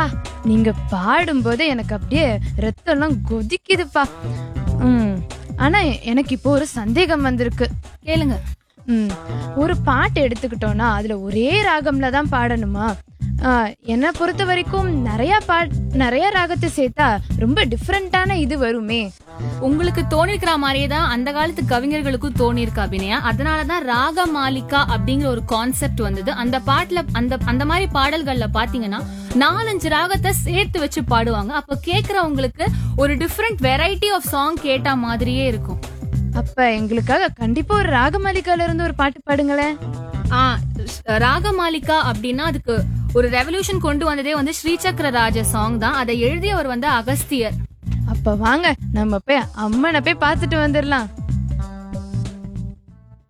பா நீங்க பாடும்போது எனக்கு அப்படியே ரத்தம்லாம் கொதிக்குதுப்பா ம் ஆனா எனக்கு இப்போ ஒரு சந்தேகம் வந்திருக்கு கேளுங்க ம் ஒரு பாட்டு எடுத்துக்கிட்டோம்னா அதுல ஒரே ராகம்ல தான் பாடணுமா ஆ, என்னை பொறுத்த வரைக்கும் நிறைய பாட் நிறைய ராகத்தை சேர்த்தா ரொம்ப டிஃப்ரெண்டான இது வருமே உங்களுக்கு தோணிருக்கிற மாதிரியே தான் அந்த காலத்து கவிஞர்களுக்கும் தோணிருக்கு அபிநயா அதனாலதான் ராக மாலிகா அப்படிங்கிற ஒரு கான்செப்ட் வந்தது அந்த பாட்டுல அந்த அந்த மாதிரி பாடல்கள்ல பாத்தீங்கன்னா நாலஞ்சு ராகத்தை சேர்த்து வச்சு பாடுவாங்க அப்ப கேக்குறவங்களுக்கு ஒரு டிஃப்ரெண்ட் வெரைட்டி ஆஃப் சாங் கேட்ட மாதிரியே இருக்கும் அப்ப எங்களுக்காக கண்டிப்பா ஒரு ராகமாலிகால இருந்து ஒரு பாட்டு பாடுங்களேன் ஆ ராகமாலிகா அப்படின்னா அதுக்கு ஒரு ரெவல்யூஷன் கொண்டு வந்ததே வந்து ஸ்ரீசக்கர ராஜ சாங் தான் அதை எழுதியவர் வந்து அகஸ்தியர் அப்ப வாங்க நம்ம போய் அம்மனை போய் பார்த்துட்டு வந்துடலாம்